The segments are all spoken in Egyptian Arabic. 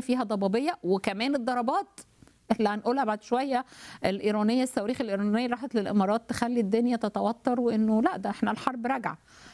فيها ضبابيه وكمان الضربات اللي هنقولها بعد شويه الايرانيه الصواريخ الايرانيه راحت للامارات تخلي الدنيا تتوتر وانه لا ده احنا الحرب راجعه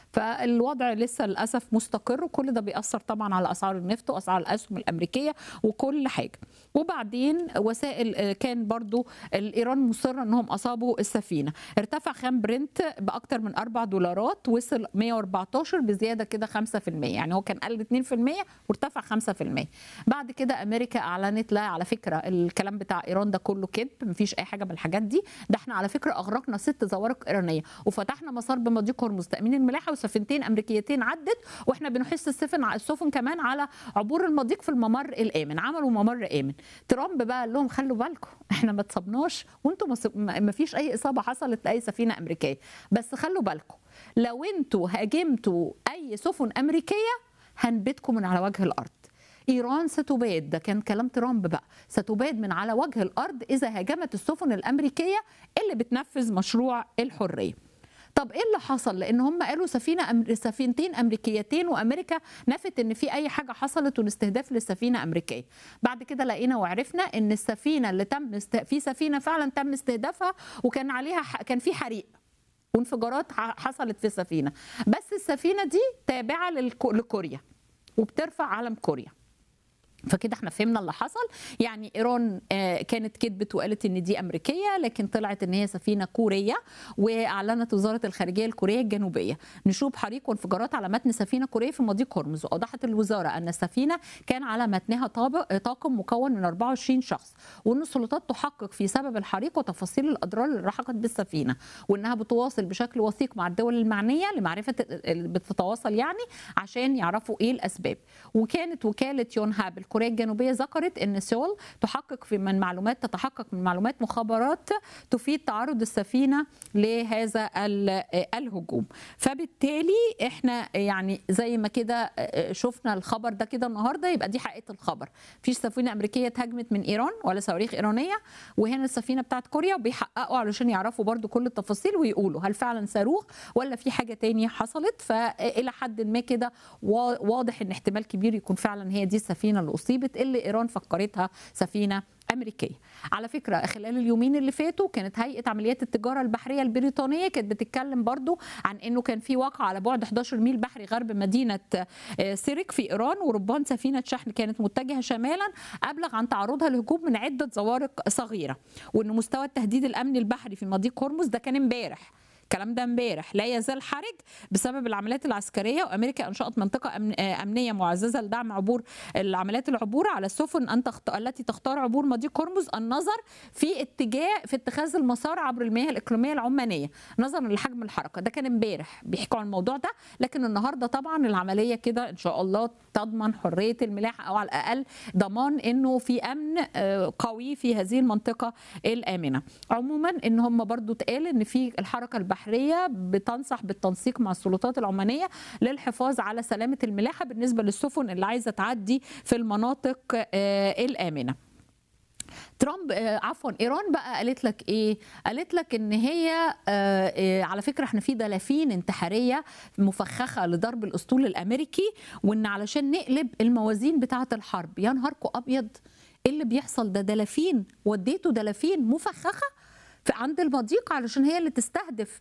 فالوضع لسه للاسف مستقر وكل ده بيأثر طبعا على اسعار النفط واسعار الاسهم الامريكيه وكل حاجه وبعدين وسائل كان برضو الايران مصره انهم اصابوا السفينه ارتفع خام برنت باكثر من 4 دولارات وصل 114 بزياده كده 5% يعني هو كان قل 2% وارتفع 5% بعد كده امريكا اعلنت لا على فكره الكلام بتاع ايران ده كله كذب مفيش اي حاجه من الحاجات دي ده احنا على فكره اغرقنا ست زوارق ايرانيه وفتحنا مسار بمضيق هرمز تامين الملاحه وسفينتين امريكيتين عدت واحنا بنحس السفن السفن كمان على عبور المضيق في الممر الامن عملوا ممر امن ترامب بقى قال لهم خلوا بالكم احنا ما اتصبناش وانتم ما فيش اي اصابه حصلت لاي سفينه امريكيه بس خلوا بالكم لو انتوا هاجمتوا اي سفن امريكيه هنبتكم من على وجه الارض ايران ستباد ده كان كلام ترامب بقى ستباد من على وجه الارض اذا هاجمت السفن الامريكيه اللي بتنفذ مشروع الحريه طب ايه اللي حصل لان هم قالوا سفينه أمر... سفينتين امريكيتين وامريكا نفت ان في اي حاجه حصلت والاستهداف للسفينه امريكيه بعد كده لقينا وعرفنا ان السفينه اللي تم است... في سفينه فعلا تم استهدافها وكان عليها ح... كان في حريق وانفجارات حصلت في السفينه بس السفينه دي تابعه للك... لكوريا وبترفع علم كوريا فكده احنا فهمنا اللي حصل يعني ايران كانت كذبت وقالت ان دي امريكيه لكن طلعت ان هي سفينه كوريه واعلنت وزاره الخارجيه الكوريه الجنوبيه نشوب حريق وانفجارات على متن سفينه كوريه في مضيق هرمز واوضحت الوزاره ان السفينه كان على متنها طاقم مكون من 24 شخص وان السلطات تحقق في سبب الحريق وتفاصيل الاضرار اللي لحقت بالسفينه وانها بتواصل بشكل وثيق مع الدول المعنيه لمعرفه بتتواصل يعني عشان يعرفوا ايه الاسباب وكانت وكاله يونهاب كوريا الجنوبيه ذكرت ان سول تحقق في من معلومات تتحقق من معلومات مخابرات تفيد تعرض السفينه لهذا الهجوم فبالتالي احنا يعني زي ما كده شفنا الخبر ده كده النهارده يبقى دي حقيقه الخبر مفيش سفينه امريكيه اتهاجمت من ايران ولا صواريخ ايرانيه وهنا السفينه بتاعت كوريا وبيحققوا علشان يعرفوا برضو كل التفاصيل ويقولوا هل فعلا صاروخ ولا في حاجه تانية حصلت فالى حد ما كده واضح ان احتمال كبير يكون فعلا هي دي السفينه اللي اصيبت اللي ايران فكرتها سفينه امريكيه على فكره خلال اليومين اللي فاتوا كانت هيئه عمليات التجاره البحريه البريطانيه كانت بتتكلم برضو عن انه كان في واقع على بعد 11 ميل بحري غرب مدينه سيرك في ايران وربان سفينه شحن كانت متجهه شمالا ابلغ عن تعرضها لهجوم من عده زوارق صغيره وان مستوى التهديد الامني البحري في مضيق هرمز ده كان امبارح الكلام ده امبارح لا يزال حرج بسبب العمليات العسكريه وامريكا انشات منطقه أمن امنيه معززه لدعم عبور العمليات العبور على السفن ان تخت... التي تختار عبور مضيق هرمز النظر في اتجاه في اتخاذ المسار عبر المياه الاقليميه العمانيه نظرا لحجم الحركه ده كان امبارح بيحكوا عن الموضوع ده لكن النهارده طبعا العمليه كده ان شاء الله تضمن حريه الملاحه او على الاقل ضمان انه في امن قوي في هذه المنطقه الامنه عموما ان هم برضو اتقال ان في الحركه البحريه البحريه بتنصح بالتنسيق مع السلطات العمانيه للحفاظ على سلامه الملاحه بالنسبه للسفن اللي عايزه تعدي في المناطق الامنه. ترامب عفوا ايران بقى قالت لك ايه قالت لك ان هي على فكره احنا في دلافين انتحاريه مفخخه لضرب الاسطول الامريكي وان علشان نقلب الموازين بتاعه الحرب يا نهاركم ابيض ايه اللي بيحصل ده دلافين وديتوا دلافين مفخخه في عند المضيق علشان هي اللي تستهدف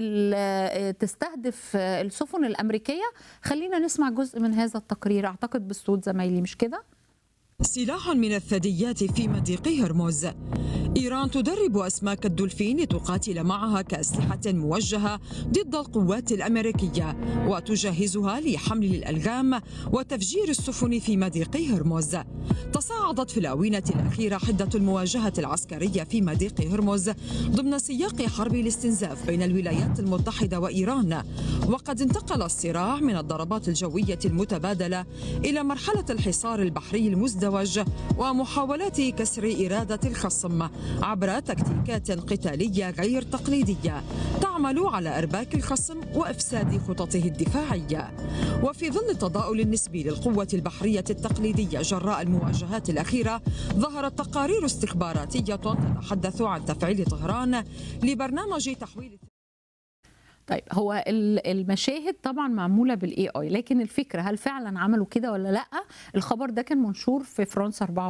تستهدف السفن الامريكيه خلينا نسمع جزء من هذا التقرير اعتقد بالصوت زمايلي مش كده سلاح من الثدييات في مضيق هرمز إيران تدرب أسماك الدولفين لتقاتل معها كأسلحة موجهة ضد القوات الأمريكية وتجهزها لحمل الألغام وتفجير السفن في مضيق هرمز تصاعدت في الآونة الأخيرة حدة المواجهة العسكرية في مضيق هرمز ضمن سياق حرب الاستنزاف بين الولايات المتحدة وإيران وقد انتقل الصراع من الضربات الجوية المتبادلة إلى مرحلة الحصار البحري المزدوج ومحاولات كسر إرادة الخصم عبر تكتيكات قتالية غير تقليدية تعمل على إرباك الخصم وإفساد خططه الدفاعية وفي ظل التضاؤل النسبي للقوة البحرية التقليدية جراء المواجهات الأخيرة ظهرت تقارير استخباراتية تتحدث عن تفعيل طهران لبرنامج تحويل طيب هو ال- المشاهد طبعا معموله بالاي اي لكن الفكره هل فعلا عملوا كده ولا لا الخبر ده كان منشور في فرنسا 24